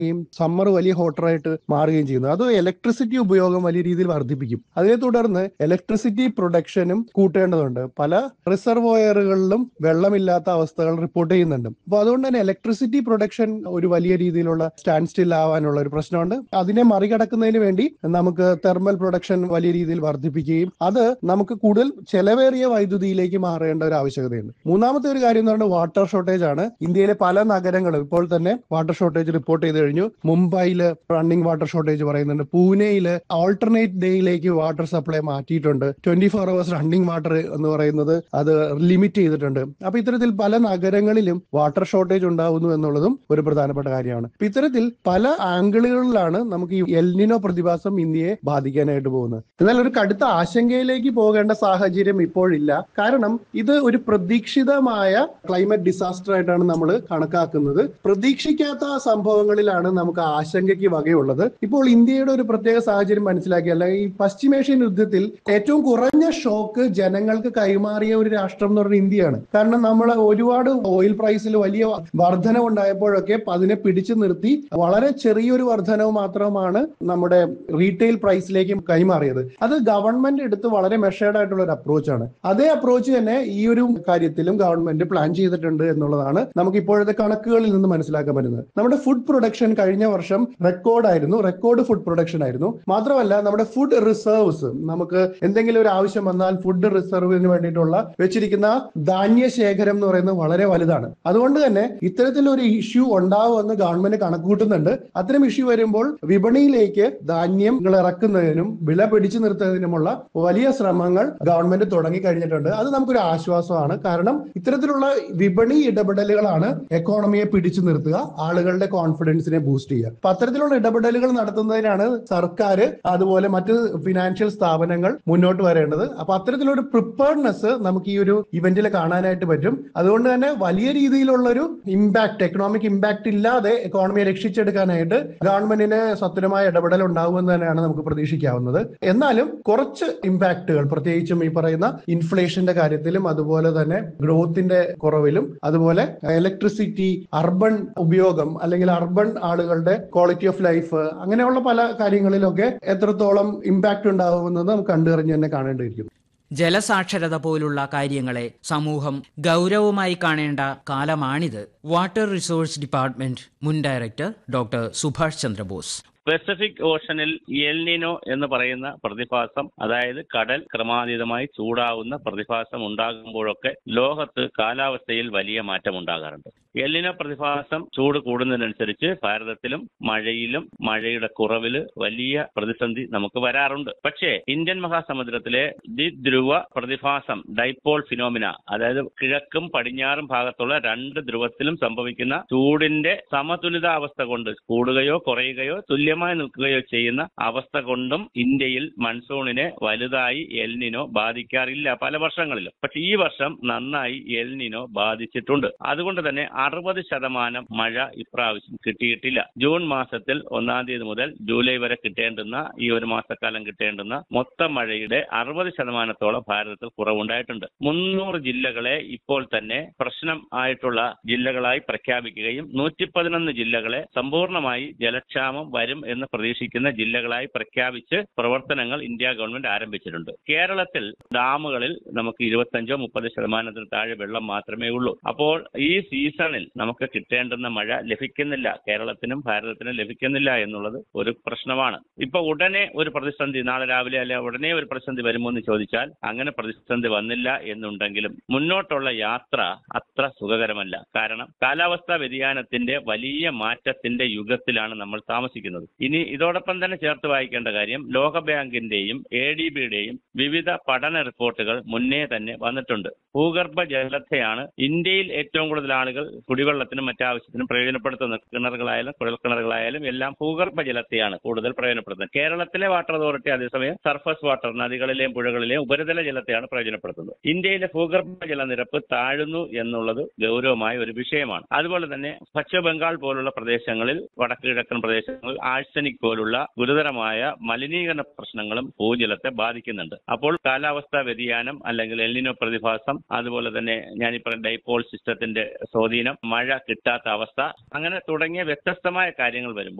ഈ സമ്മർ വലിയ ഹോട്ടറായിട്ട് മാറുകയും ചെയ്യുന്നു അത് ഇലക്ട്രിസിറ്റി ഉപയോഗം വലിയ രീതിയിൽ വർദ്ധിപ്പിക്കും അതിനെ തുടർന്ന് ഇലക്ട്രിസിറ്റി പ്രൊഡക്ഷനും കൂട്ടേണ്ടതുണ്ട് പല റിസർവോയറുകളിലും വെള്ളമില്ലാത്ത അവസ്ഥകൾ റിപ്പോർട്ട് ചെയ്യുന്നുണ്ട് അപ്പൊ അതുകൊണ്ട് തന്നെ ഇലക്ട്രിസിറ്റി പ്രൊഡക്ഷൻ ഒരു വലിയ രീതിയിലുള്ള സ്റ്റാൻഡ് സ്റ്റിൽ ആവാനുള്ള ഒരു പ്രശ്നമുണ്ട് അതിനെ മറികടക്കുന്നതിന് വേണ്ടി നമുക്ക് തെർമൽ പ്രൊഡക്ഷൻ വലിയ രീതിയിൽ വർദ്ധിപ്പിക്കുകയും അത് നമുക്ക് കൂടുതൽ ചെലവേറിയ വൈദ്യുതിയിലേക്ക് മാറേണ്ട ഒരു ആവശ്യകതയുണ്ട് മൂന്നാമത്തെ ഒരു കാര്യം എന്ന് പറയുന്നത് വാട്ടർ ഷോർട്ടേജ് ആണ് ഇന്ത്യയിലെ പല നഗരങ്ങളും ഇപ്പോൾ തന്നെ വാട്ടർ ഷോർട്ടേജ് റിപ്പോർട്ട് ചെയ്ത് കഴിഞ്ഞു മുംബൈയിൽ റണ്ണിംഗ് വാട്ടർ ഷോർട്ടേജ് പറയുന്നുണ്ട് പൂനെയിൽ ആൾട്ടർനേറ്റ് ഡേയിലേക്ക് വാട്ടർ സപ്ലൈ മാറ്റിയിട്ടുണ്ട് twenty four hours running water എന്ന് പറയുന്നത് അത് ലിമിറ്റ് ചെയ്തിട്ടുണ്ട് അപ്പൊ ഇത്തരത്തിൽ പല നഗരങ്ങളിലും വാട്ടർ ഷോർട്ടേജ് ഉണ്ടാകുന്നു എന്നുള്ളതും ഒരു പ്രധാനപ്പെട്ട കാര്യമാണ് അപ്പൊ ഇത്തരത്തിൽ പല ആംഗിളുകളിലാണ് നമുക്ക് ഈ എൽനിനോ പ്രതിഭാസം ഇന്ത്യയെ ബാധിക്കാനായിട്ട് പോകുന്നത് എന്നാൽ ഒരു കടുത്ത ആശങ്കയിലേക്ക് പോകേണ്ട സാഹചര്യം ഇപ്പോഴില്ല കാരണം ഇത് ഒരു പ്രതീക്ഷിതമായ ക്ലൈമറ്റ് ഡിസാസ്റ്റർ ആയിട്ടാണ് നമ്മൾ കണക്കാക്കുന്നത് പ്രതീക്ഷിക്കാത്ത സംഭവങ്ങളിലാണ് നമുക്ക് ആശങ്കയ്ക്ക് വകയുള്ളത് ഇപ്പോൾ ഇന്ത്യയുടെ ഒരു പ്രത്യേക സാഹചര്യം മനസ്സിലാക്കി അല്ലെങ്കിൽ ഈ പശ്ചിമേഷ്യൻ യുദ്ധത്തിൽ ഏറ്റവും കുറഞ്ഞ ഷോക്ക് ജനങ്ങൾക്ക് കൈമാറിയ ഒരു രാഷ്ട്രം എന്ന് പറയുന്നത് ഇന്ത്യയാണ് കാരണം നമ്മൾ ഒരുപാട് ഓയിൽ പ്രൈസിൽ വലിയ വർധനവ് ഉണ്ടായപ്പോഴൊക്കെ അതിനെ പിടിച്ചു നിർത്തി വളരെ ചെറിയൊരു വർധനവ് മാത്രമാണ് നമ്മുടെ റീറ്റെയിൽ പ്രൈസിലേക്ക് കൈമാറിയത് അത് ഗവൺമെന്റ് എടുത്ത് വളരെ മെഷേർഡ് ആയിട്ടുള്ള ഒരു അപ്രോച്ചാണ് അതേ അപ്രോച്ച് തന്നെ ഈ ഒരു കാര്യത്തിലും ഗവൺമെന്റ് പ്ലാൻ ചെയ്തിട്ടുണ്ട് എന്നുള്ളതാണ് നമുക്ക് ഇപ്പോഴത്തെ കണക്കുകളിൽ നിന്ന് മനസ്സിലാക്കാൻ പറ്റുന്നത് നമ്മുടെ ഫുഡ് പ്രൊഡക്ഷൻ കഴിഞ്ഞ വർഷം റെക്കോർഡായിരുന്നു റെക്കോർഡ് ഫുഡ് പ്രൊഡക്ഷൻ ആയിരുന്നു മാത്രമല്ല നമ്മുടെ ഫുഡ് റിസർവ്സ് നമുക്ക് എന്തെങ്കിലും ഒരു ആവശ്യം വന്നാൽ ഫുഡ് റിസർവിന് വേണ്ടിയിട്ടുള്ള വെച്ചിരിക്കുന്ന ധാന്യ ശേഖരം എന്ന് പറയുന്നത് വളരെ വലുതാണ് അതുകൊണ്ട് തന്നെ ഇത്തരത്തിലൊരു ഇഷ്യൂ ഉണ്ടാവുമെന്ന് ഗവൺമെന്റ് കണക്കുകൂട്ടുന്നുണ്ട് അത്തരം ഇഷ്യൂ വരുമ്പോൾ വിപണിയിലേക്ക് ധാന്യങ്ങൾ ഇറക്കുന്നതിനും വില പിടിച്ചു നിർത്തുന്നതിനുമുള്ള വലിയ ശ്രമങ്ങൾ ഗവൺമെന്റ് തുടങ്ങി കഴിഞ്ഞിട്ടുണ്ട് അത് നമുക്കൊരു ആശ്വാസമാണ് കാരണം ഇത്തരത്തിലുള്ള വിപണി ഇടപെടലുകളാണ് എക്കോണമിയെ പിടിച്ചു നിർത്തുക ആളുകളുടെ കോൺഫിഡൻസിനെ ബൂസ്റ്റ് ചെയ്യുക അപ്പൊ അത്തരത്തിലുള്ള ഇടപെടലുകൾ നടത്തുന്നതിനാണ് സർക്കാർ അതുപോലെ മറ്റ് ഫിനാൻഷ്യൽ സ്ഥാപനങ്ങൾ മുന്നോട്ട് വരേണ്ടത് അപ്പൊ അത്തരത്തിലൊരു പ്രിപ്പയർനെസ് നമുക്ക് ഈ ഒരു ഇവന്റിൽ കാണാനായിട്ട് പറ്റും അതുകൊണ്ട് തന്നെ വലിയ രീതിയിലുള്ള ഒരു ഇമ്പാക്ട് എക്കണോമിക് ഇമ്പാക്ട് ഇല്ലാതെ എക്കോണമിയെ രക്ഷിച്ചെടുക്കാനായിട്ട് ഗവൺമെന്റിന് സത്വരമായ ഇടപെടൽ ഉണ്ടാകുമെന്ന് തന്നെയാണ് നമുക്ക് പ്രതീക്ഷിക്കാവുന്നത് എന്നാലും കുറച്ച് ഇമ്പാക്റ്റുകൾ പ്രത്യേകിച്ചും ഈ പറയുന്ന ഇൻഫ്ലേഷന്റെ കാര്യത്തിലും അതുപോലെ തന്നെ ഗ്രോത്തിന്റെ കുറവിലും അതുപോലെ ഇലക്ട്രിസിറ്റി അർബൻ ഉപയോഗം അല്ലെങ്കിൽ അർബൻ ആളുകളുടെ ക്വാളിറ്റി ഓഫ് ലൈഫ് അങ്ങനെയുള്ള പല കാര്യങ്ങളിലൊക്കെ എത്രത്തോളം ഇമ്പാക്ട് ഉണ്ടാകുമെന്നത് നമുക്ക് കണ്ടറിഞ്ഞ് തന്നെ കാണേണ്ടിയിരിക്കുന്നു ജലസാക്ഷരത പോലുള്ള കാര്യങ്ങളെ സമൂഹം ഗൗരവമായി കാണേണ്ട കാലമാണിത് വാട്ടർ റിസോഴ്സ് ഡിപ്പാർട്ട്മെന്റ് മുൻ director doctor Subhash Chandrabose Pacific ഓഷനിൽ എൽനിനോ എന്ന് പറയുന്ന പ്രതിഭാസം അതായത് കടൽ ക്രമാതീതമായി ചൂടാവുന്ന പ്രതിഭാസം ഉണ്ടാകുമ്പോഴൊക്കെ ലോകത്ത് കാലാവസ്ഥയിൽ വലിയ മാറ്റം ഉണ്ടാകാറുണ്ട് എല്ലിനോ പ്രതിഭാസം ചൂട് കൂടുന്നതിനനുസരിച്ച് ഭാരതത്തിലും മഴയിലും മഴയുടെ കുറവിൽ വലിയ പ്രതിസന്ധി നമുക്ക് വരാറുണ്ട് പക്ഷേ ഇന്ത്യൻ മഹാസമുദ്രത്തിലെ ദ്വിധ്രുവ പ്രതിഭാസം ഡൈപോൾ ഫിനോമിന അതായത് കിഴക്കും പടിഞ്ഞാറും ഭാഗത്തുള്ള രണ്ട് ധ്രുവത്തിലും സംഭവിക്കുന്ന ചൂടിന്റെ സമതുലിതാവസ്ഥ കൊണ്ട് കൂടുകയോ കുറയുകയോ തുല്യമായി നിൽക്കുകയോ ചെയ്യുന്ന അവസ്ഥ കൊണ്ടും ഇന്ത്യയിൽ മൺസൂണിനെ വലുതായി എൽനിനോ ബാധിക്കാറില്ല പല വർഷങ്ങളിലും പക്ഷെ ഈ വർഷം നന്നായി എൽനിനോ ബാധിച്ചിട്ടുണ്ട് അതുകൊണ്ട് തന്നെ അറുപത് ശതമാനം മഴ ഇപ്രാവശ്യം കിട്ടിയിട്ടില്ല ജൂൺ മാസത്തിൽ ഒന്നാം തീയതി മുതൽ ജൂലൈ വരെ കിട്ടേണ്ടുന്ന ഈ ഒരു മാസക്കാലം കിട്ടേണ്ടുന്ന മൊത്തം മഴയുടെ അറുപത് ശതമാനത്തോളം ഭാരതത്തിൽ കുറവുണ്ടായിട്ടുണ്ട് മുന്നൂറ് ജില്ലകളെ ഇപ്പോൾ തന്നെ പ്രശ്നം ആയിട്ടുള്ള ജില്ലകളായി പ്രഖ്യാപിക്കുകയും നൂറ്റി പതിനൊന്ന് ജില്ലകളെ സമ്പൂർണ്ണമായി ജലക്ഷാമം വരും എന്ന് പ്രതീക്ഷിക്കുന്ന ജില്ലകളായി പ്രഖ്യാപിച്ച് പ്രവർത്തനങ്ങൾ ഇന്ത്യ ഗവൺമെന്റ് ആരംഭിച്ചിട്ടുണ്ട് കേരളത്തിൽ ഡാമുകളിൽ നമുക്ക് ഇരുപത്തഞ്ചോ മുപ്പത് ശതമാനത്തിന് താഴെ വെള്ളം മാത്രമേ ഉള്ളൂ അപ്പോൾ ഈ സീസണിൽ നമുക്ക് കിട്ടേണ്ടുന്ന മഴ ലഭിക്കുന്നില്ല കേരളത്തിനും ഭാരതത്തിനും ലഭിക്കുന്നില്ല എന്നുള്ളത് ഒരു പ്രശ്നമാണ് ഇപ്പൊ ഉടനെ ഒരു പ്രതിസന്ധി നാളെ രാവിലെ അല്ലെ ഉടനെ ഒരു പ്രതിസന്ധി വരുമോ എന്ന് ചോദിച്ചാൽ അങ്ങനെ പ്രതിസന്ധി വന്നില്ല എന്നുണ്ടെങ്കിലും മുന്നോട്ടുള്ള യാത്ര അത്ര സുഖകരമല്ല കാരണം കാലാവസ്ഥാ വ്യതിയാനത്തിന്റെ വലിയ മാറ്റത്തിന്റെ യുഗത്തിലാണ് നമ്മൾ താമസിക്കുന്നത് ഇനി ഇതോടൊപ്പം തന്നെ ചേർത്ത് വായിക്കേണ്ട കാര്യം ലോകബാങ്കിന്റെയും എ ഡി ബിയുടെയും വിവിധ പഠന റിപ്പോർട്ടുകൾ മുന്നേ തന്നെ വന്നിട്ടുണ്ട് ഭൂഗർഭ ജലത്തെയാണ് ഇന്ത്യയിൽ ഏറ്റവും കൂടുതൽ ആളുകൾ കുടിവെള്ളത്തിനും മറ്റാവശ്യത്തിനും പ്രയോജനപ്പെടുത്തുന്നത് കിണറുകളായാലും കുഴൽക്കിണറുകളായാലും എല്ലാം ഭൂഗർഭ ജലത്തെയാണ് കൂടുതൽ പ്രയോജനപ്പെടുത്തുന്നത് കേരളത്തിലെ വാട്ടർ അതോറിറ്റി അതേസമയം സർഫസ് വാട്ടർ നദികളിലെയും പുഴകളിലെയും ഉപരിതല ജലത്തെയാണ് പ്രയോജനപ്പെടുത്തുന്നത് ഇന്ത്യയിലെ ഭൂഗർഭ ജലനിരപ്പ് താഴുന്നു എന്നുള്ളത് ഗൗരവമായ ഒരു വിഷയമാണ് അതുപോലെ തന്നെ പശ്ചിമ ബംഗാൾ പോലുള്ള പ്രദേശങ്ങളിൽ വടക്ക് കിഴക്കൻ പ്രദേശങ്ങളിൽ ആഴ ആഴ്സനിക് പോലുള്ള ഗുരുതരമായ മലിനീകരണ പ്രശ്നങ്ങളും ഭൂജലത്തെ ബാധിക്കുന്നുണ്ട് അപ്പോൾ കാലാവസ്ഥാ വ്യതിയാനം അല്ലെങ്കിൽ എൽനിനോ പ്രതിഭാസം അതുപോലെ തന്നെ ഞാനിപ്പോൾ ഡൈപോൾ സിസ്റ്റത്തിന്റെ സ്വാധീനം മഴ കിട്ടാത്ത അവസ്ഥ അങ്ങനെ തുടങ്ങിയ വ്യത്യസ്തമായ കാര്യങ്ങൾ വരുമ്പോൾ